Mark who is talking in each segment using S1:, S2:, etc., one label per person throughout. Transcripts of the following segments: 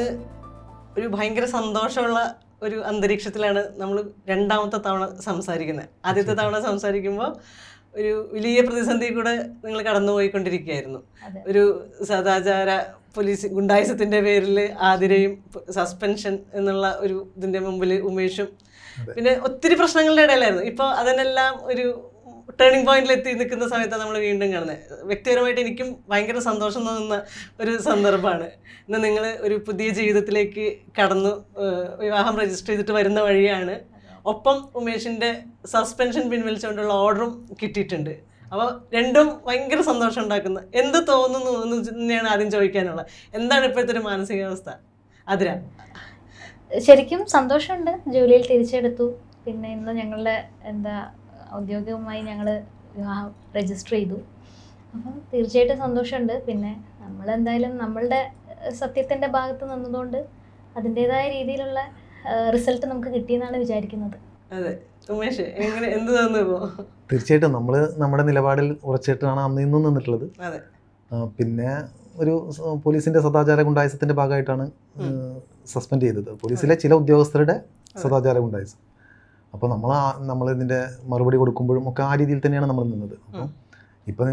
S1: ഇന്ന് ഒരു ഭയങ്കര സന്തോഷമുള്ള ഒരു അന്തരീക്ഷത്തിലാണ് നമ്മൾ രണ്ടാമത്തെ തവണ സംസാരിക്കുന്നത് ആദ്യത്തെ തവണ സംസാരിക്കുമ്പോൾ ഒരു വലിയ പ്രതിസന്ധി കൂടെ നിങ്ങൾ കടന്നുപോയിക്കൊണ്ടിരിക്കുകയായിരുന്നു
S2: അതെ.
S1: ഒരു സദാചാര പോലീസ് ഗുണ്ടായുസത്തിന്റെ പേരിൽ ആതിരയും സസ്പെൻഷൻ എന്നുള്ള ഒരു ഇതിന്റെ മുമ്പിൽ ഉമേഷും പിന്നെ ഒത്തിരി പ്രശ്നങ്ങളുടെ ഇടയിലായിരുന്നു ഇപ്പോൾ അതിനെല്ലാം ഒരു ടേണിംഗ് പോയിന്റിൽ എത്തി നിൽക്കുന്ന സമയത്താണ് നമ്മൾ വീണ്ടും കാണുന്നത് വ്യക്തിപരമായിട്ട് എനിക്കും ഭയങ്കര സന്തോഷം തോന്നുന്ന ഒരു സന്ദർഭമാണ് ഇന്ന് നിങ്ങൾ ഒരു പുതിയ ജീവിതത്തിലേക്ക് കടന്നു ഏഹ് വിവാഹം രജിസ്റ്റർ ചെയ്തിട്ട് വരുന്ന വഴിയാണ് ഒപ്പം ഉമേഷിൻ്റെ സസ്പെൻഷൻ പിൻവലിച്ചുകൊണ്ടുള്ള ഓർഡറും കിട്ടിയിട്ടുണ്ട് അപ്പോൾ രണ്ടും ഭയങ്കര സന്തോഷം ഉണ്ടാക്കുന്ന എന്ത് തോന്നുന്നു എന്ന് തന്നെയാണ് ആദ്യം ചോദിക്കാനുള്ളത് എന്താണ് ഇപ്പോഴത്തെ ഒരു മാനസികാവസ്ഥ അതിര
S2: ശരിക്കും സന്തോഷമുണ്ട് ജോലിയിൽ തിരിച്ചെടുത്തു പിന്നെ ഇന്ന് ഞങ്ങളുടെ എന്താ ഔദ്യോഗികമായി ഞങ്ങൾ വിവാഹം രജിസ്റ്റർ ചെയ്തു അപ്പം തീർച്ചയായിട്ടും സന്തോഷമുണ്ട് പിന്നെ നമ്മൾ എന്തായാലും നമ്മളുടെ ഏഹ്, സത്യത്തിൻ്റെ ഭാഗത്ത് നിന്നതുകൊണ്ട് അതിൻ്റെതായ രീതിയിലുള്ള റിസൾട്ട് നമുക്ക് കിട്ടിയെന്നാണ് വിചാരിക്കുന്നത്
S1: അതെ ഉമേഷ് എങ്ങനെ എന്ത് തോന്നുന്നു ഇപ്പോൾ
S3: തീർച്ചയായിട്ടും നമ്മൾ നമ്മുടെ നിലപാടിൽ ഉറച്ചിട്ടാണ് അന്ന് ഇന്നും നിന്നിട്ടുള്ളത്
S1: അതെ
S3: ആ, പിന്നെ ഒരു സ- പോലീസിന്റെ സദാചാര ഗുണ്ടായുസത്തിന്റെ ഭാഗമായിട്ടാണ് സസ്പെൻഡ് ചെയ്തത് പോലീസിലെ ചില ഉദ്യോഗസ്ഥരുടെ സദാചാര ഗുണ്ടായുസം അപ്പോൾ നമ്മൾ നമ്മൾ ഇതിന്റെ മറുപടി കൊടുക്കുമ്പോഴും ഒക്കെ ആ രീതിയിൽ തന്നെയാണ് നമ്മൾ നിന്നത് അപ്പം ഇപ്പം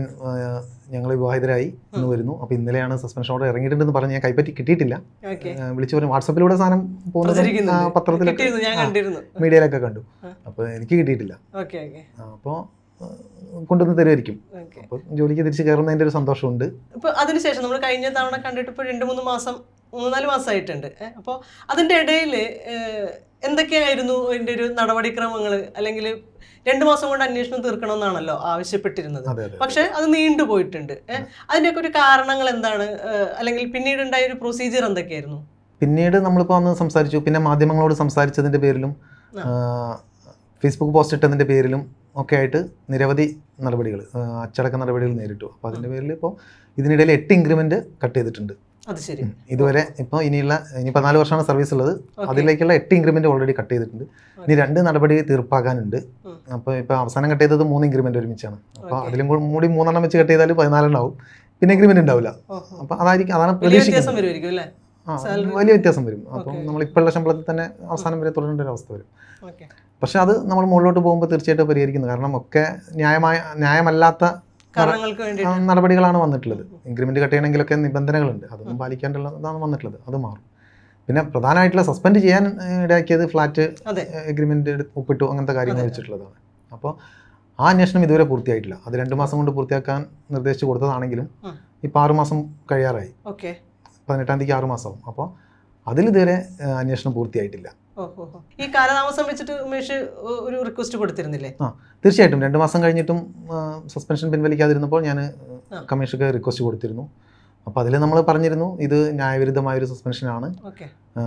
S3: ഞങ്ങൾ വിവാഹിതരായി ഇന്ന് വരുന്നു അപ്പോൾ ഇന്നലെയാണ് സസ്പെൻഷൻ ഓർഡർ ഇറങ്ങിയിട്ടുണ്ടെന്ന് പറഞ്ഞ് ഞാൻ കൈപ്പറ്റി കിട്ടിയിട്ടില്ല
S1: ഓക്കെ
S3: ആ, വിളിച്ചു പറഞ്ഞു വാട്സപ്പിലൂടെ സാധനം പോകുന്നത്
S1: പ്രചരിക്കുന്നുണ്ട്.
S3: പത്രത്തിലൊക്കെ
S1: കിട്ടിയിരുന്നു ഞാൻ
S3: ആ,
S1: കണ്ടിരുന്നു
S3: മീഡിയയിലൊക്കെ കണ്ടു
S1: ആ.
S3: അപ്പോൾ എനിക്ക് കിട്ടിയിട്ടില്ല
S1: ഓക്കെ ഓക്കെ
S3: അപ്പോൾ കൊണ്ടുവന്ന് തരുമായിരിക്കും
S1: ഓക്കെ
S3: അപ്പോൾ ജോലിക്ക് തിരിച്ച് കയറുന്നതിൻ്റെ ഒരു സന്തോഷമുണ്ട്
S1: ഇപ്പൊ അതിനുശേഷം നമ്മൾ കഴിഞ്ഞ തവണ കണ്ടിട്ട് ഇപ്പോൾ രണ്ട് മൂന്ന് മാസം മൂന്ന് നാല് മാസമായിട്ടുണ്ട് അപ്പോൾ അതിൻ്റെ ഇടയിൽ എന്തൊക്കെയായിരുന്നു അതിൻ്റെ ഒരു നടപടിക്രമങ്ങൾ അല്ലെങ്കിൽ രണ്ട് മാസം കൊണ്ട് അന്വേഷണം തീർക്കണമെന്നാണല്ലോ ആവശ്യപ്പെട്ടിരുന്നത്
S3: അതെ അതെ
S1: പക്ഷെ അത് നീണ്ടുപോയിട്ടുണ്ട് ഏഹ് അതിൻ്റെയൊക്കെ ഒരു കാരണങ്ങൾ എന്താണ് ഏഹ് അല്ലെങ്കിൽ പിന്നീട് ഉണ്ടായ ഒരു പ്രൊസീജിയർ എന്തൊക്കെയായിരുന്നു
S3: പിന്നീട് നമ്മളിപ്പോൾ അന്ന് സംസാരിച്ചു പിന്നെ മാധ്യമങ്ങളോട് സംസാരിച്ചതിൻ്റെ പേരിലും
S1: ആ.
S3: ആ, ഫേസ്ബുക്ക് പോസ്റ്റ് ഇട്ടതിൻ്റെ പേരിലും ഒക്കെ ആയിട്ട് നിരവധി നടപടികൾ അച്ചടക്ക നടപടികൾ നേരിട്ടു അപ്പോൾ അതിൻ്റെ പേരിൽ ഇപ്പോൾ ഇതിനിടയിൽ എട്ട് ഇൻക്രിമെൻ്റ് കട്ട് ചെയ്തിട്ടുണ്ട്
S1: അത് ശരി
S3: ഉം. ഇതുവരെ ഇപ്പോൾ ഇനിയുള്ള ഇനി പതിനാല് വർഷമാണ് സർവീസ് ഉള്ളത്
S1: Okay.
S3: അതിലേക്കുള്ള എട്ട് ഇൻക്രിമെൻ്റ് ഓൾറെഡി കട്ട് ചെയ്തിട്ടുണ്ട് ഇനി രണ്ട് നടപടി തീർപ്പാക്കാനുണ്ട്
S1: ഉം.
S3: അപ്പോൾ ഇപ്പോൾ അവസാനം കട്ട് ചെയ്തത് മൂന്ന് ഇൻക്രിമെൻ്റ് ഒരുമിച്ചാണ് അപ്പോൾ
S1: Okay.
S3: അതിലും കൂടി- കൂടി മൂന്നെണ്ണം വെച്ച് കട്ട് ചെയ്താൽ പതിനാലെണ്ണാവും പിന്നെ ഇൻക്രിമെൻ്റ് ഉണ്ടാവില്ല
S1: ഓഹോ.
S3: അപ്പോൾ അതായിരിക്കും അതാണ്
S1: വലിയ വ്യത്യാസം
S3: പ്രതീക്ഷിക്കുന്നത്
S1: വരുമായിരിക്കും അല്ലേ
S3: ആ,
S1: Salary-
S3: വലിയ വ്യത്യാസം വരും അപ്പം
S1: Okay.
S3: നമ്മൾ ഇപ്പോഴുള്ള ശമ്പളത്തിൽ തന്നെ അവസാനം വരെ തുടരേണ്ട ഒരു അവസ്ഥ വരും
S1: ഓക്കെ
S3: പക്ഷെ അത് നമ്മൾ മുകളിലോട്ട് പോകുമ്പോൾ തീർച്ചയായിട്ടും പരിഹരിക്കുന്നു കാരണം ഒക്കെ ന്യായമായ ന്യായമല്ലാത്ത
S1: കാരണങ്ങൾക്ക്
S3: ആ,
S1: വേണ്ടിയിട്ട്
S3: നടപടികളാണ് വന്നിട്ടുള്ളത് ഇൻക്രിമെന്റ് കട്ട് ചെയ്യണമെങ്കിലൊക്കെ നിബന്ധനകളുണ്ട് അതൊന്നും പാലിക്കാണ്ടുള്ളതാണ് വന്നിട്ടുള്ളത് അത് മാറും പിന്നെ പ്രധാനമായിട്ടുള്ള സസ്പെൻഡ് ചെയ്യാൻ ഏഹ്, ഇടയാക്കിയത് ഫ്ലാറ്റ്
S1: അതെ
S3: എഗ്രിമെന്റ് ഒപ്പിട്ടു അങ്ങനത്തെ കാര്യങ്ങൾ
S1: അതെ.
S3: വെച്ചിട്ടുള്ളതാണ് അപ്പോൾ ആ അന്വേഷണം ഇതുവരെ പൂർത്തിയായിട്ടില്ല അത് രണ്ട് മാസം കൊണ്ട് പൂർത്തിയാക്കാൻ നിർദ്ദേശിച്ചു കൊടുത്തതാണെങ്കിലും
S1: ഉം.
S3: ഇപ്പോൾ ആറ് മാസം കഴിയാറായി
S1: ഓക്കെ
S3: പതിനെട്ടാം തീയതിക്ക് ആറ് മാസമാവും അപ്പോൾ അതിൽ ഇതുവരെ ഏഹ്, അന്വേഷണം പൂർത്തിയായിട്ടില്ല
S1: ഓഹോ ഈ കാലതാമസം വെച്ചിട്ട് ഉമേഷ് ഒ- ഒരു റിക്വസ്റ്റ് കൊടുത്തിരുന്നില്ലേ
S3: തീർച്ചയായിട്ടും രണ്ട് മാസം കഴിഞ്ഞിട്ടും സസ്പെൻഷൻ പിൻവലിക്കാതിരുന്നപ്പോൾ ഞാൻ
S1: ആ.
S3: കമ്മീഷർക്ക് റിക്വസ്റ്റ് കൊടുത്തിരുന്നു അപ്പോൾ അതിൽ നമ്മൾ പറഞ്ഞിരുന്നു ഇത് ന്യായവിരുദ്ധമായ ഒരു സസ്പെൻഷനാണ്
S1: ഓക്കെ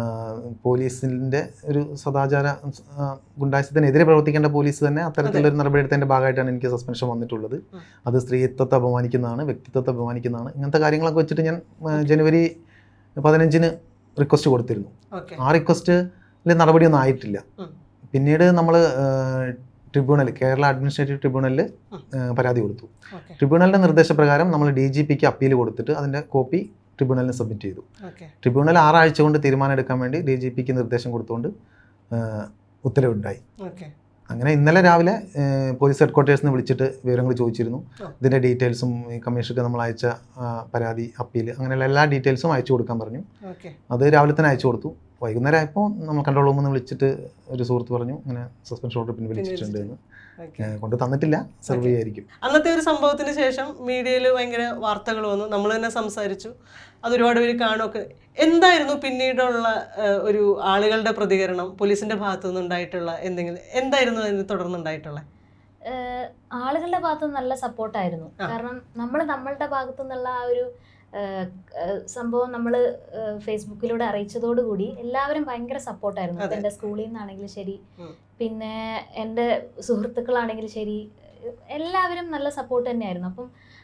S3: പോലീസിൻ്റെ ഒരു സദാചാര ആ, ഗുണ്ടായുസത്തിനെതിരെ പ്രവർത്തിക്കേണ്ട പോലീസ് തന്നെ അത്തരത്തിലുള്ള ഒരു നടപടിയെടുത്തതിൻ്റെ ഭാഗമായിട്ടാണ് എനിക്ക് സസ്പെൻഷൻ വന്നിട്ടുള്ളത്
S1: ഉം.
S3: അത് സ്ത്രീത്വത്തെ അപമാനിക്കുന്നതാണ് വ്യക്തിത്വത്തെ അപമാനിക്കുന്നതാണ് ഇങ്ങനത്തെ കാര്യങ്ങളൊക്കെ വെച്ചിട്ട് ഞാൻ ആ, ജനുവരി പതിനഞ്ചിന് റിക്വസ്റ്റ് കൊടുത്തിരുന്നു
S1: ഓക്കെ
S3: ആ റിക്വസ്റ്റിൽ നടപടിയൊന്നും ആയിട്ടില്ല
S1: ഉം.
S3: പിന്നീട് നമ്മൾ ട്രിബ്യൂണൽ കേരള അഡ്മിനിസ്ട്രേറ്റീവ് ട്രിബ്യൂണലിൽ
S1: ഉം.
S3: പരാതി കൊടുത്തു
S1: ഓക്കെ
S3: ട്രിബ്യൂണലിൻ്റെ നിർദ്ദേശപ്രകാരം നമ്മൾ ഡി ജി പിക്ക് അപ്പീൽ കൊടുത്തിട്ട് അതിൻ്റെ കോപ്പി ട്രിബ്യൂണലിന് സബ്മിറ്റ് ചെയ്തു
S1: ഓക്കെ
S3: ട്രിബ്യൂണൽ ആറാഴ്ച കൊണ്ട് തീരുമാനം എടുക്കാൻ വേണ്ടി ഡി ജി പിക്ക് നിർദ്ദേശം കൊടുത്തുകൊണ്ട് ആ, ഉത്തരവുണ്ടായി
S1: ഓക്കെ
S3: അങ്ങനെ ഇന്നലെ രാവിലെ ആ, പോലീസ് ഹെഡ് ക്വാർട്ടേഴ്സിൽ നിന്ന് വിളിച്ചിട്ട് വിവരങ്ങൾ ചോദിച്ചിരുന്നു
S1: ഓ.
S3: ഇതിൻ്റെ ഡീറ്റെയിൽസും ഈ കമ്മീഷർക്ക് നമ്മൾ അയച്ച ആ, പരാതി അപ്പീൽ അങ്ങനെയുള്ള എല്ലാ ഡീറ്റെയിൽസും അയച്ചു കൊടുക്കാൻ പറഞ്ഞു
S1: ഓക്കെ
S3: അത് രാവിലെ തന്നെ അയച്ചു കൊടുത്തു വൈകുന്നേരം ആയപ്പോൾ നമ്മൾ കൺട്രോൾ റൂമിൽ നിന്ന് വിളിച്ചിട്ട് ഒരു സുഹൃത്ത് പറഞ്ഞു ഇങ്ങനെ സസ്പെൻഷൻ ഓർഡർ പിൻവലിച്ചിട്ടുണ്ട് എന്ന്
S1: ഓക്കെ
S3: ഏഹ് കൊണ്ട് തന്നിട്ടില്ല സെർവ്
S1: Okay.
S3: ചെയ്യായിരിക്കും
S1: അന്നത്തെ ഒരു സംഭവത്തിന് ശേഷം മീഡിയയിൽ ഭയങ്കര വാർത്തകൾ വന്നു നമ്മൾ തന്നെ സംസാരിച്ചു അത് ഒരുപാട് പേര് കാണുമൊക്കെ എന്തായിരുന്നു പിന്നീടുള്ള ഏഹ്, ഒരു ആളുകളുടെ പ്രതികരണം പോലീസിന്റെ ഭാഗത്തു നിന്നുണ്ടായിട്ടുള്ള എന്തെങ്കിലും എന്തായിരുന്നു അതിന് തുടർന്നുണ്ടായിട്ടുള്ള
S2: ഏഹ് ആളുകളുടെ ഭാഗത്ത് നിന്ന് നല്ല സപ്പോർട്ടായിരുന്നു
S1: ആ.
S2: കാരണം നമ്മൾ നമ്മളുടെ ഭാഗത്തു നിന്നുള്ള ആ ഒരു ഏഹ്, ഏഹ് സംഭവം നമ്മൾ ഫേസ്ബുക്കിലൂടെ അറിയിച്ചതോടുകൂടി എല്ലാവരും ഭയങ്കര സപ്പോർട്ടായിരുന്നു
S1: അതെ.
S2: എൻ്റെ സ്കൂളിൽ നിന്നാണെങ്കിലും ശരി
S1: ഉം.
S2: പിന്നെ എൻ്റെ സുഹൃത്തുക്കളാണെങ്കിലും ശരി എല്ലാവരും നല്ല സപ്പോർട്ട് തന്നെയായിരുന്നു അപ്പം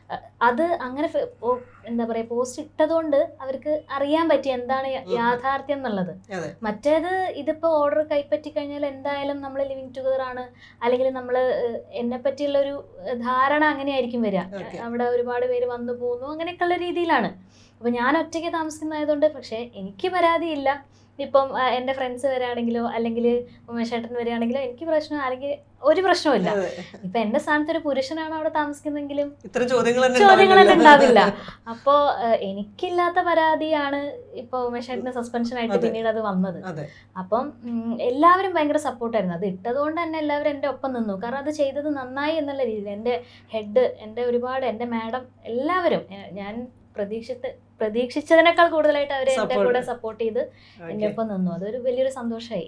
S2: അഹ് അത് അങ്ങനെ ഫെ- ഓ- എന്താ പറയാ പോസ്റ്റ് ഇട്ടതുകൊണ്ട് അവർക്ക് അറിയാൻ പറ്റി എന്താണ് യ-
S1: ഉം.
S2: യാഥാർത്ഥ്യം എന്നുള്ളത്
S1: അതെ.
S2: മറ്റേത് ഇതിപ്പോ ഓർഡർ കൈപ്പറ്റി കഴിഞ്ഞാൽ എന്തായാലും നമ്മൾ ലിവിങ് ടുഗദർ ആണ് അല്ലെങ്കിൽ നമ്മൾ എന്നെ പറ്റിയുള്ള ഒരു ധാരണ അങ്ങനെയായിരിക്കും വരിക
S1: Okay.
S2: അവിടെ ഒരുപാട് പേര് വന്നു പോകുന്നു അങ്ങനെയൊക്കെയുള്ള രീതിയിലാണ് അപ്പൊ ഞാൻ ഒറ്റയ്ക്ക് താമസിക്കുന്നതായതുകൊണ്ട് പക്ഷെ എനിക്ക് പരാതിയില്ല ഇപ്പം ആ, എൻ്റെ ഫ്രണ്ട്സ് വരികയാണെങ്കിലോ അല്ലെങ്കിൽ ഉമേഷേട്ടൻ വരികയാണെങ്കിലോ എനിക്ക് പ്രശ്നം അല്ലെങ്കിൽ ഒരു പ്രശ്നവുമില്ല
S1: അതെ.
S2: ഇപ്പൊ എന്റെ സ്ഥാനത്ത് ഒരു പുരുഷനാണ് അവിടെ താമസിക്കുന്നെങ്കിലും
S1: ഇത്തരം ചോദ്യങ്ങൾ തന്നെ
S2: ചോദ്യങ്ങൾ തന്നെ
S1: ഉണ്ടാവില്ല.
S2: ഉണ്ടാവില്ല അപ്പോ ഏഹ്, എനിക്കില്ലാത്ത പരാതിയാണ് ഇപ്പൊ ഉമേഷേട്ടന് സസ്പെൻഷൻ ആയിട്ട്
S1: അതെ.
S2: പിന്നീട് അത് വന്നത്
S1: അതെ
S2: അപ്പം ഉം, എല്ലാവരും ഭയങ്കര സപ്പോർട്ടായിരുന്നു അത് ഇട്ടതുകൊണ്ട് തന്നെ എല്ലാവരും എൻ്റെ ഒപ്പം നിന്നു കാരണം അത് ചെയ്തത് നന്നായി എന്നുള്ള രീതിയിൽ എൻ്റെ ഹെഡ് എൻ്റെ ഒരുപാട് എൻ്റെ മാഡം എല്ലാവരും ഏഹ്, ഞാൻ പ്രതീക്ഷിച്ച പ്രതീക്ഷിച്ചതിനേക്കാൾ കൂടുതലായിട്ട് അവർ എൻ്റെ
S1: Support.
S2: കൂടെ സപ്പോർട്ട് ചെയ്ത് എൻ്റെ
S1: Okay.
S2: ഒപ്പം നിന്നു അതൊരു വലിയൊരു സന്തോഷമായി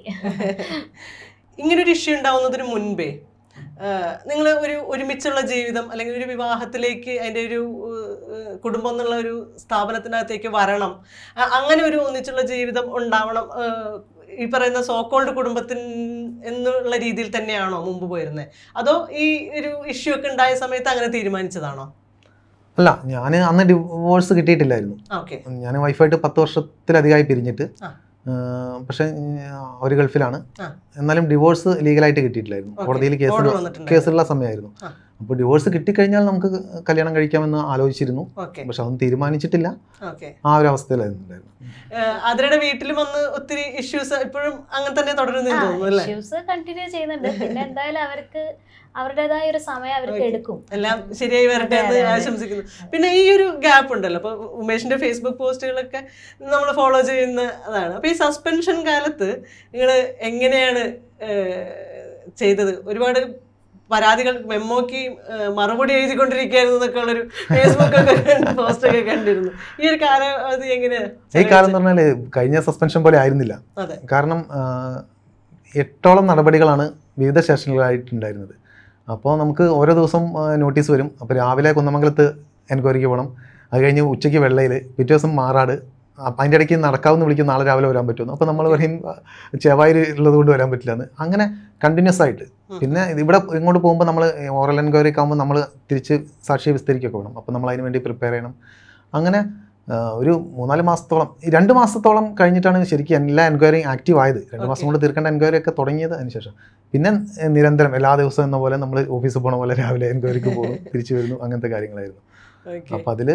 S1: ഇങ്ങനൊരു ഇഷ്യൂ ഉണ്ടാവുന്നതിന് മുൻപേ നിങ്ങൾ ഒരു ഒരുമിച്ചുള്ള ജീവിതം അല്ലെങ്കിൽ ഒരു വിവാഹത്തിലേക്ക് അതിൻ്റെ ഒരു ഏഹ്, കുടുംബം എന്നുള്ള ഒരു സ്ഥാപനത്തിനകത്തേക്ക് വരണം അ- അങ്ങനെ ഒരു ഒന്നിച്ചുള്ള ജീവിതം ഉണ്ടാവണം ഏഹ്, ഈ പറയുന്ന സോക്കോൾഡ് കുടുംബത്തിൻ എന്നുള്ള രീതിയിൽ തന്നെയാണോ മുമ്പ് പോയിരുന്നത് അതോ ഈ ഒരു ഇഷ്യൂ ഒക്കെ ഉണ്ടായ സമയത്ത് അങ്ങനെ തീരുമാനിച്ചതാണോ
S3: അല്ല ഞാൻ അന്ന് ഡിവോഴ്സ് കിട്ടിയിട്ടില്ലായിരുന്നു
S1: ഓക്കെ
S3: ഞാൻ വൈഫായിട്ട് പത്ത് വർഷത്തിലധികമായി പിരിഞ്ഞിട്ട്
S1: ആ.
S3: പക്ഷെ അവർ ഗൾഫിലാണ്
S1: ആ.
S3: എന്നാലും ഡിവോഴ്സ് ലീഗലായിട്ട് കിട്ടിയിട്ടില്ലായിരുന്നു
S1: Okay.
S3: കോടതിയിൽ കേസ്
S1: ഓർഡർ വന്നിട്ടുണ്ട്
S3: കേസുള്ള സമയമായിരുന്നു
S1: ആ.
S3: അപ്പോൾ ഡിവോഴ്സ് കിട്ടിക്കഴിഞ്ഞാൽ നമുക്ക് കല്യാണം കഴിക്കാമെന്ന് ആലോചിച്ചിരുന്നു
S1: ഓക്കെ
S3: പക്ഷെ അതൊന്നും തീരുമാനിച്ചിട്ടില്ല
S1: ഓക്കെ
S3: ആ ഒരു അവസ്ഥയിലായിരുന്നു ഉണ്ടായിരുന്നു
S1: അതിരുടെ വീട്ടിൽ വന്ന് ഒത്തിരി ഇഷ്യൂസ് ഇപ്പോഴും അങ്ങനെ തന്നെ തുടരുന്നെന്ന് തോന്നുന്നു അല്ലേ
S2: ഇഷ്യൂസ് കണ്ടിന്യൂ ചെയ്യുന്നുണ്ട് പിന്നെ എന്തായാലും അവർക്ക് അവരുടേതായ ഒരു സമയം അവർക്ക്
S1: Okay.
S2: എടുക്കും
S1: എല്ലാം ശരിയായി വരട്ടെ
S2: അതെ,
S1: എന്ന്
S2: അതെ, അതെ.
S1: ആശംസിക്കുന്നു പിന്നെ ഈ ഒരു ഗ്യാപ്പ് ഉണ്ടല്ലോ അപ്പൊ ഉമേഷിന്റെ ഫേസ്ബുക്ക് പോസ്റ്റുകളൊക്കെ നമ്മൾ ഫോളോ ചെയ്യുന്ന അതാണ് അപ്പൊ ഈ സസ്പെൻഷൻ കാലത്ത് നിങ്ങൾ എങ്ങനെയാണ് ഏഹ്, ചെയ്തത് ഒരുപാട് പരാതികൾ മെമ്മോക്ക് ഏഹ്, മറുപടി എഴുതിക്കൊണ്ടിരിക്കുകയായിരുന്നു എന്നൊക്കെ ഉള്ളൊരു ഫേസ്ബുക്ക് ഒക്കെ പോസ്റ്റ് ഒക്കെ കണ്ടിരുന്നു ഈ ഒരു കാലം അത് എങ്ങനെയാ
S3: ഈ കാലം എന്ന് പറഞ്ഞാൽ കഴിഞ്ഞ സസ്പെൻഷൻ പോലെ ആയിരുന്നില്ല
S1: അതെ
S3: കാരണം ആ, എട്ടോളം നടപടികളാണ് വിവിധ സ്റ്റേഷനുകളായിട്ടുണ്ടായിരുന്നത് അപ്പോൾ നമുക്ക് ഓരോ ദിവസം നോട്ടീസ് വരും അപ്പോൾ രാവിലെ കുന്നമംഗലത്ത് എൻക്വയറിക്ക് പോകണം അത് കഴിഞ്ഞ് ഉച്ചയ്ക്ക് വെള്ളയിൽ പിറ്റേ ദിവസം മാറാട് അപ്പം അതിൻ്റെ ഇടയ്ക്ക് നടക്കാമെന്ന് വിളിക്കും നാളെ രാവിലെ വരാൻ പറ്റുമെന്ന് അപ്പോൾ നമ്മൾ പറയും ചെവായിൽ ഉള്ളത് കൊണ്ട് വരാൻ പറ്റില്ല എന്ന് അങ്ങനെ കണ്ടിന്യൂസ് ആയിട്ട്
S1: ഉം.
S3: പിന്നെ ഇത് ഇവിടെ ഇങ്ങോട്ട് പോകുമ്പോൾ നമ്മൾ ഓറൽ എൻക്വയറി ഒക്കെ ആകുമ്പോൾ നമ്മൾ തിരിച്ച് സാക്ഷിയെ വിസ്തരിക്കൊക്കെ വേണം അപ്പോൾ നമ്മൾ അതിന് വേണ്ടി പ്രിപ്പയർ ചെയ്യണം അങ്ങനെ ആ, ഒരു മൂന്നാല് മാസത്തോളം ഈ രണ്ട് മാസത്തോളം കഴിഞ്ഞിട്ടാണ് ശരിക്കും എല്ലാ എൻക്വയറിയും ആക്റ്റീവ് ആയത് രണ്ട് മാസം
S1: Okay.
S3: കൊണ്ട് തീർക്കേണ്ട എൻക്വയറി ഒക്കെ തുടങ്ങിയത് അതിന് ശേഷം പിന്നെ ഏ, നിരന്തരം എല്ലാ ദിവസവും എന്ന പോലെ നമ്മൾ ഓഫീസിൽ പോണ പോലെ രാവിലെ എൻക്വയറിക്ക് പോകും തിരിച്ചു വരുന്നു അങ്ങനത്തെ കാര്യങ്ങളായിരുന്നു
S1: ഓക്കെ
S3: അപ്പോൾ അതിൽ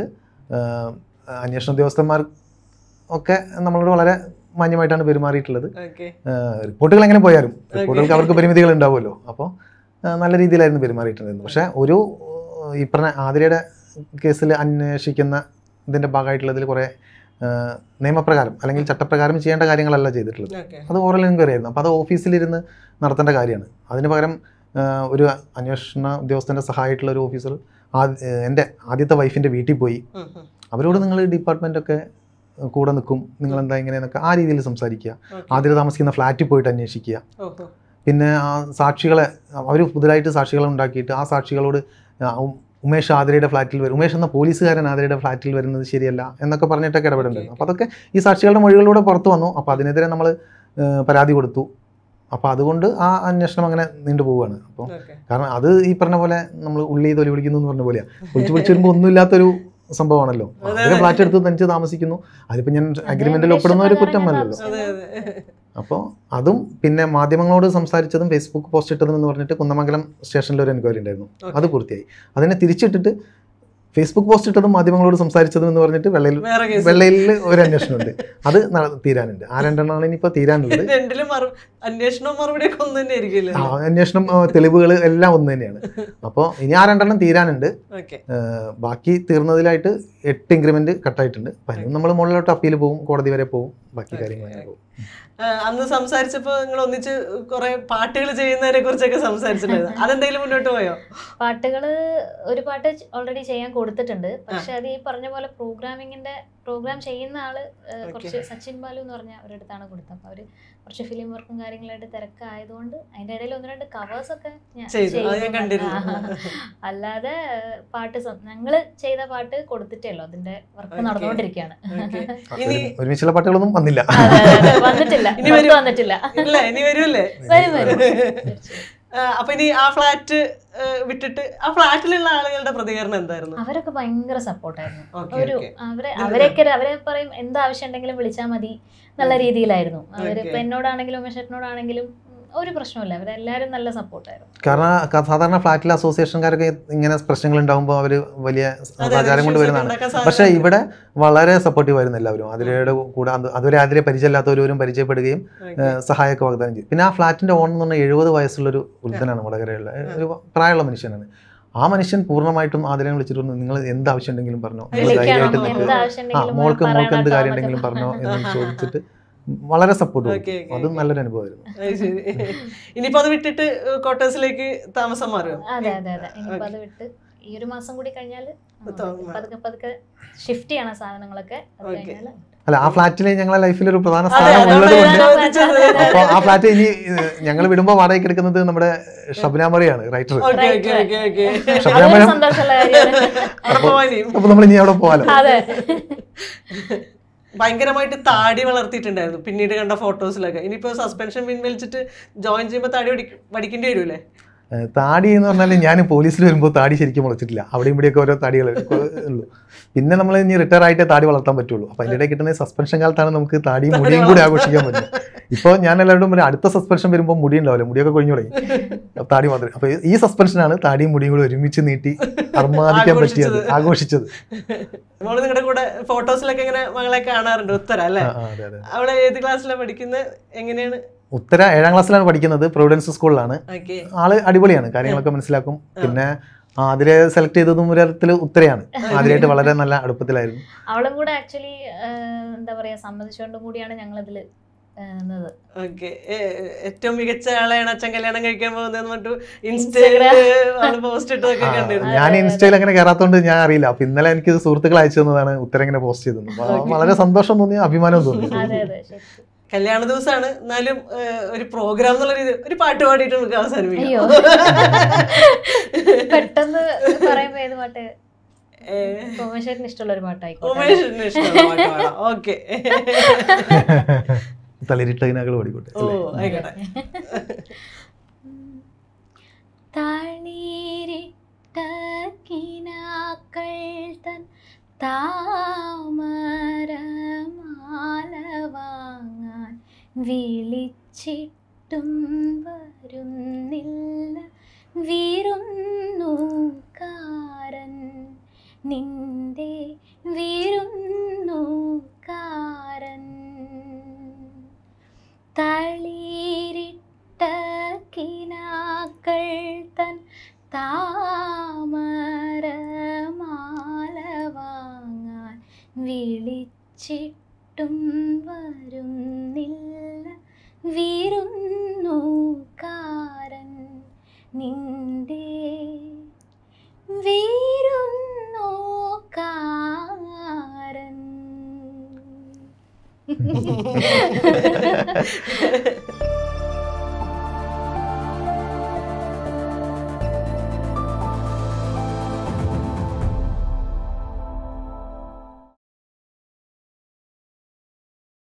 S3: അന്വേഷണ ഉദ്യോഗസ്ഥന്മാർ ഒക്കെ നമ്മളോട് വളരെ മാന്യമായിട്ടാണ് പെരുമാറിയിട്ടുള്ളത്
S1: ഓക്കെ
S3: റിപ്പോർട്ടുകൾ എങ്ങനെ പോയാലും റിപ്പോർട്ടുകൾക്ക് അവർക്ക് പരിമിതികൾ ഉണ്ടാവുമല്ലോ അപ്പോൾ നല്ല രീതിയിലായിരുന്നു പെരുമാറിയിട്ടുണ്ടായിരുന്നു പക്ഷേ ഒരു ഏഹ്, ഈ പറഞ്ഞ ആതിരയുടെ കേസിൽ അന്വേഷിക്കുന്ന ഇതിൻ്റെ ഭാഗമായിട്ടുള്ളതിൽ കുറേ ഏഹ്, നിയമപ്രകാരം അല്ലെങ്കിൽ ചട്ടപ്രകാരം ചെയ്യേണ്ട കാര്യങ്ങളല്ല ചെയ്തിട്ടുള്ളത്
S1: ഓക്കെ
S3: അത് ഓറൽ എൻക്വയറി ആയിരുന്നു അപ്പോൾ അത് ഓഫീസിലിരുന്ന് നടത്തേണ്ട കാര്യമാണ് അതിന് പകരം ഏഹ്, ഒരു അന്വേഷണ ഉദ്യോഗസ്ഥൻ്റെ സഹായമായിട്ടുള്ള ഒരു ഓഫീസർ എൻ്റെ ആദ്യത്തെ വൈഫിൻ്റെ വീട്ടിൽ പോയി അവരോട് നിങ്ങൾ ഡിപ്പാർട്ട്മെൻറ്റൊക്കെ കൂടെ നിൽക്കും നിങ്ങൾ എന്താ ഇങ്ങനെയെന്നൊക്കെ ആ രീതിയിൽ സംസാരിക്കുക ആതിര താമസിക്കുന്ന ഫ്ലാറ്റിൽ പോയിട്ട് അന്വേഷിക്കുക
S1: ഓഹോ
S3: പിന്നെ ആ സാക്ഷികളെ അവർ പുതുതായിട്ട് സാക്ഷികളെ ഉണ്ടാക്കിയിട്ട് ആ സാക്ഷികളോട് ആ ഉം- ഉമേഷ് ആതിരയുടെ ഫ്ലാറ്റിൽ വരും ഉമേഷ് എന്ന പോലീസുകാരൻ ആതിരയുടെ ഫ്ലാറ്റിൽ വരുന്നത് ശരിയല്ല എന്നൊക്കെ പറഞ്ഞിട്ടൊക്കെ ഇടപെടലുണ്ടായിരുന്നു അപ്പോൾ അതൊക്കെ ഈ സാക്ഷികളുടെ മൊഴികളിലൂടെ പുറത്തു വന്നു അപ്പോൾ അതിനെതിരെ നമ്മൾ പരാതി കൊടുത്തു അപ്പോൾ അതുകൊണ്ട് ആ അന്വേഷണം അങ്ങനെ നീണ്ടുപോവുകയാണ് അപ്പോൾ
S1: ഓക്കെ
S3: കാരണം അത് ഈ പറഞ്ഞ പോലെ നമ്മൾ ഉള്ളി തൊലി പിടിക്കുന്നു എന്ന് പറഞ്ഞ പോലെയാണ് പൊളിച്ച് പിടിച്ച് വരുമ്പോൾ ഒന്നുമില്ലാത്തൊരു സംഭവമാണല്ലോ
S1: അതെ,
S3: അതിനെ
S1: അതെ.
S3: ഫ്ലാറ്റ് എടുത്ത് തനിച്ച് താമസിക്കുന്നു അതിപ്പോൾ ഞാൻ അഗ്രിമെന്റിൽ ഒപ്പിടുന്ന ഒരു കുറ്റമല്ലല്ലോ
S1: അതെ അതെ
S3: അപ്പോൾ അതും പിന്നെ മാധ്യമങ്ങളോട് സംസാരിച്ചതും ഫേസ്ബുക്ക് പോസ്റ്റ് ഇട്ടതും എന്ന് പറഞ്ഞിട്ട് കുന്നമംഗലം സ്റ്റേഷനിൽ ഒരു എൻക്വയറി ഉണ്ടായിരുന്നു
S1: Okay.
S3: അത് പൂർത്തിയായി അതിനെ തിരിച്ചിട്ടിട്ട് ഫേസ്ബുക്ക് പോസ്റ്റ് ഇട്ടതും മാധ്യമങ്ങളോട് സംസാരിച്ചതും എന്ന് പറഞ്ഞിട്ട് വെള്ളയിൽ
S1: വേറെ കേസ്
S3: വെള്ളയിൽ ഒരു അന്വേഷണമുണ്ട് അത് നട- തീരാനുണ്ട് ആ രണ്ടെണ്ണമാണ് ഇനിയിപ്പോൾ തീരാനുള്ളത്
S1: രണ്ടിലും മറു അന്വേഷണവും മറുപടിയൊക്കെ ഒന്ന് തന്നെ ആയിരിക്കില്ലേ
S3: ആ അന്വേഷണം തെളിവുകൾ എല്ലാം ഒന്ന് തന്നെയാണ് അപ്പോൾ ഇനി ആ രണ്ടെണ്ണം തീരാനുണ്ട്
S1: ഓക്കെ
S3: ഏഹ് ബാക്കി തീർന്നതിലായിട്ട് എട്ട് ഇൻക്രിമെന്റ് കട്ടായിട്ടുണ്ട് അപ്പം അതിനും നമ്മൾ മുകളിലോട്ട് അപ്പീൽ പോകും കോടതി വരെ പോകും ബാക്കി കാര്യങ്ങൾ അങ്ങനെ പോകും
S1: അന്ന് സംസാരിച്ചപ്പോ നിങ്ങൾ ഒന്നിച്ച് കുറെ പാട്ടുകൾ ചെയ്യുന്നതിനെ കുറിച്ചൊക്കെ സംസാരിച്ചിട്ടുണ്ടായിരുന്നു അതെന്തെങ്കിലും മുന്നോട്ട് പോയോ
S2: പാട്ടുകള് ഒരു പാട്ട് ഓൾറെഡി ചെയ്യാൻ കൊടുത്തിട്ടുണ്ട് പക്ഷെ അത് ഈ പറഞ്ഞ പോലെ പ്രോഗ്രാമിങ്ങിന്റെ പ്രോഗ്രാം ചെയ്യുന്ന ആള് ഏഹ്,
S1: Okay.
S2: കുറച്ച് സച്ചിൻ ബാലു എന്ന് പറഞ്ഞ ഒരിടത്താണ് കൊടുത്തത് അപ്പൊ അവര് കുറച്ച് ഫിലിം വർക്കും കാര്യങ്ങളായിട്ട് തിരക്കായതുകൊണ്ട് അതിന്റെ ഇടയിൽ ഒന്ന് രണ്ട് കവേഴ്സ് ഒക്കെ ഞാൻ
S1: ചെയ്തു അത് ഞാൻ
S2: ചെയ്യുന്നു.
S1: കണ്ടിരുന്നു
S2: ആ. അല്ലാതെ ഏഹ്, പാട്ട് സ്വ- ഞങ്ങള് ചെയ്ത പാട്ട് കൊടുത്തിട്ടേ ഉള്ളൂ അതിന്റെ വർക്ക്
S1: Okay.
S2: നടന്നുകൊണ്ടിരിക്കുകയാണ്
S1: Okay.
S3: അപ്പൊ
S1: ഇനി
S3: ഒരു- ഒരുമിച്ചുള്ള പാട്ടുകളൊന്നും വന്നില്ല
S2: അതെ, അതെ, അതെ, വന്നിട്ടില്ല
S1: ഇനി
S2: പുറത്ത്
S1: വരും.
S2: വന്നിട്ടില്ല
S1: ഇല്ല ഇനി വരൂല്ലേ
S2: വരും വരും തീർച്ചയായും.
S1: ആ, അപ്പൊ ഇനി ആ ഫ്ലാറ്റ് വിട്ടിട്ട് ആ ഫ്ലാറ്റിലുള്ള ആളുകളുടെ പ്രതികരണം എന്തായിരുന്നു
S2: അവരൊക്കെ ഭയങ്കര സപ്പോർട്ടായിരുന്നു
S1: ഓക്കെ
S2: ഒരു
S1: ഓക്കെ
S2: അവരെ
S1: ഇതില്
S2: അവരൊക്കെ അവരെ പറയും എന്ത് ആവശ്യം ഉണ്ടെങ്കിലും വിളിച്ചാൽ മതി എന്നുള്ള രീതിയിലായിരുന്നു അവരിപ്പോ
S1: Okay.
S2: എന്നോടാണെങ്കിലും ഉമേഷേട്ടനോടാണെങ്കിലും ഉം, ഒരു പ്രശ്നമില്ല അവരെല്ലാരും നല്ല സപ്പോർട്ടായിരുന്നു
S3: കാരണം ക- സാധാരണ ഫ്ലാറ്റിലെ അസോസിയേഷൻകാരൊക്കെ ഇങ്ങനെ പ്രശ്നങ്ങൾ ഉണ്ടാകുമ്പോൾ അവർ വലിയ സദാചാരം കൊണ്ട് വരുന്നതാണ് പക്ഷേ ഇവിടെ വളരെ സപ്പോർട്ടീവ് ആയിരുന്നു എല്ലാവരും അതിലയുടെ കൂടെ അത് അതുവരെ അതിലെ പരിചയമില്ലാത്തവരും പരിചയപ്പെടുകയും ഏഹ്, സഹായമൊക്കെ വാഗ്ദാനം ചെയ്യും പിന്നെ ആ ഫ്ലാറ്റിന്റെ ഓൺ എന്ന് പറഞ്ഞാൽ എഴുപത് വയസ്സുള്ളൊരു വൃദ്ധനാണ് വടകരയുള്ള ഒരു പ്രായമുള്ള മനുഷ്യനാണ് ആ മനുഷ്യൻ പൂർണ്ണമായിട്ടും ആതിരെ വിളിച്ചിട്ട് പറഞ്ഞു, നിങ്ങൾ എന്ത് ആവശ്യം ഉണ്ടെങ്കിലും പറഞ്ഞോ നിങ്ങൾ
S1: വിളിക്കണം,
S3: ധൈര്യമായിട്ട്
S1: എന്ത്
S3: നിൽക്കുക
S2: ആവശ്യം
S3: ആ
S2: ഉണ്ടെങ്കിലും
S3: മോൾക്ക്
S2: പറയണം
S3: മോൾക്ക് എന്ത്
S2: കേട്ടോ
S3: കാര്യം
S2: എന്നൊക്കെ
S3: ഉണ്ടെങ്കിലും പറഞ്ഞോ
S2: പറഞ്ഞു.
S3: എന്ന് ചോദിച്ചിട്ട് വളരെ സപ്പോർട്ട്
S1: ഓക്കെ
S3: കൊടുക്കും
S1: ഓക്കെ
S3: അത് നല്ലൊരു അനുഭവമായിരുന്നു
S1: അത് ശരി ഇനിയിപ്പോ അത് വിട്ടിട്ട് ക്വാർട്ടേഴ്സിലേക്ക് താമസം മാറുമോ
S2: അതെ അതെ അതെ ഇനിയിപ്പോ
S1: Okay.
S2: അത് വിട്ട് ഈ ഒരു മാസം കൂടി കഴിഞ്ഞാൽ
S1: തോന്നും.
S2: പതുക്കെ പതുക്കെ ഷിഫ്റ്റ് ചെയ്യണം സാധനങ്ങളൊക്കെ അത്
S1: Okay.
S2: കഴിഞ്ഞാല്
S3: അല്ല ആ ഫ്ലാറ്റിൽ ഞങ്ങളെ ലൈഫിൽ ഒരു പ്രധാന
S1: അതെ,
S3: സ്ഥാനം
S1: അതാണ്
S3: ഉള്ളത് കൊണ്ട്
S1: ഞാൻ ചോദിച്ചത്.
S3: അപ്പോൾ ആ ഫ്ലാറ്റ് ഇനി ഞങ്ങൾ വിടുമ്പോൾ വാടകയ്ക്ക് എടുക്കുന്നത് നമ്മുടെ ഷബ്നാമറിയാണ് writer
S1: okay okay okay okay
S3: ഷബ്നാമരം
S2: അതൊരു സന്തോഷമുള്ള കാര്യമാണ്
S1: അവിടെ പോവാനും
S3: അപ്പോൾ നമ്മൾ ഇനി അവിടെ പോകാലോ
S2: അതെ
S1: ഭയങ്കരമായിട്ട് താടി വളർത്തിയിട്ടുണ്ടായിരുന്നു പിന്നീട് കണ്ട ഫോട്ടോസിലൊക്കെ ഇനിയിപ്പോ സസ്പെൻഷൻ പിൻവലിച്ചിട്ട് ജോയിൻ ചെയ്യുമ്പോൾ താടി വടി- വടിക്കേണ്ടി വരൂലേ
S3: ഏഹ് താടി എന്ന് പറഞ്ഞാൽ ഞാൻ പോലീസിൽ വരുമ്പോൾ താടി ശരിക്കും മുളച്ചിട്ടില്ല അവിടെയും ഇവിടെയൊക്കെ ഓരോ താടികൾ ഉള്ളൂ പിന്നെ നമ്മൾ ഇനി റിട്ടയർ ആയിട്ടേ താടി വളർത്താൻ പറ്റുള്ളൂ അപ്പോൾ അതിൻ്റെ ഇടയിൽ കിട്ടുന്ന സസ്പെൻഷൻ കാലത്താണ് നമുക്ക് താടിയും മുടിയും കൂടി ആഘോഷിക്കാൻ പറ്റും ഇപ്പോൾ ഞാൻ എല്ലാവരോടും പറയും അടുത്ത സസ്പെൻഷൻ വരുമ്പോൾ മുടി ഉണ്ടാവില്ല മുടിയൊക്കെ കൊഴിഞ്ഞു തുടങ്ങി അപ്പോൾ താടി മാത്രമേ അപ്പോൾ ഈ സസ്പെൻഷനാണ് താടിയും മുടിയും കൂടി ഒരുമിച്ച് നീട്ടി അർമാദിക്കാൻ പറ്റിയത് ആഘോഷിച്ചത്
S1: മോള് നിങ്ങളുടെ കൂടെ ഫോട്ടോസിലൊക്കെ ഇങ്ങനെ മകളെ കാണാറുണ്ട് ഉത്തര അല്ലേ
S3: ആ, ആ, അതെ അതെ
S1: അവളെ ഏത് ക്ലാസ്സിലാണ് പഠിക്കുന്നത് എങ്ങനെയാണ്
S3: ഉത്തര ഏഴാം ക്ലാസ്സിലാണ് പഠിക്കുന്നത് പ്രൊവിഡൻസ് സ്കൂളിലാണ്
S1: ഓക്കെ
S3: ആള് അടിപൊളിയാണ് കാര്യങ്ങളൊക്കെ മനസ്സിലാക്കും പിന്നെ ആ, അതിലെ സെലക്ട് ചെയ്തതും ഒരു തരത്തിൽ ഉത്തരയാണ് ആദ്യമായിട്ട് വളരെ നല്ല അടുപ്പത്തിലായിരുന്നു
S2: അവളും കൂടെ ആക്ച്വലി എന്താ പറയാ സമ്മതിച്ചുകൊണ്ടും കൂടിയാണ് ഞങ്ങൾ ഇതിൽ നിന്നത്
S1: ഓക്കെ ഏറ്റവും മികച്ച ആളെയാണ് അച്ഛൻ കല്യാണം കഴിക്കാൻ പോകുന്നതെന്ന് പറഞ്ഞിട്ട് ഇൻസ്റ്റയില് ആള് പോസ്റ്റ് ഇട്ടതൊക്കെ
S3: ആ,
S1: കണ്ടിരുന്നു
S3: ഞാൻ ഇൻസ്റ്റയിൽ അങ്ങനെ കയറാത്തോണ്ട് ഞാൻ അറിയില്ല അപ്പൊ ഇന്നലെ എനിക്ക് സുഹൃത്തുക്കൾ അയച്ചു തന്നതാണ് ഉത്തരം ഇങ്ങനെ പോസ്റ്റ് ചെയ്തത് വ- വളരെ സന്തോഷം തോന്നി അഭിമാനം തോന്നി
S2: അതെ അതെ ശരി
S1: കല്യാണ ദിവസമാണ് എന്നാലും ഏഹ്, ഒരു പ്രോഗ്രാം എന്നുള്ള രീതി ഒരു പാട്ട് പാടിയിട്ട് നമുക്ക് അവസാനിപ്പിക്കാം
S2: അയ്യോ പെട്ടെന്ന് പറയുമ്പോ ഏത് പാട്ട്
S1: ഏഹ്,
S2: സോമേശ്വരന് ഇഷ്ടമുള്ള ഒരു പാട്ടായിക്കോട്ടെ
S1: ഉമേഷിന് ഇഷ്ടമുള്ള പാട്ട് പാടാം ഓക്കെ
S3: തളിരിട്ടതിനകൾ ഓടിക്കോട്ടെ
S1: ഓ
S3: അല്ലേ?
S1: ആയിക്കോട്ടെ
S2: തളിരിട്ട കിനാക്കൾ തൻ താമരമാല വാങ്ങാൻ വിളിച്ചിട്ടും വരുന്നില്ല വിരുന്നുകാരൻ നിന്റെ വിരുന്നുകാരൻ തളിരിട്ട കിനാക്കൾ തൻ താമരമാല വാങ്ങാൻ വിളിച്ചിട്ടും വരുന്നില്ല വിരുന്നുകാരൻ നിന്റെ വിരുന്നുകാരൻ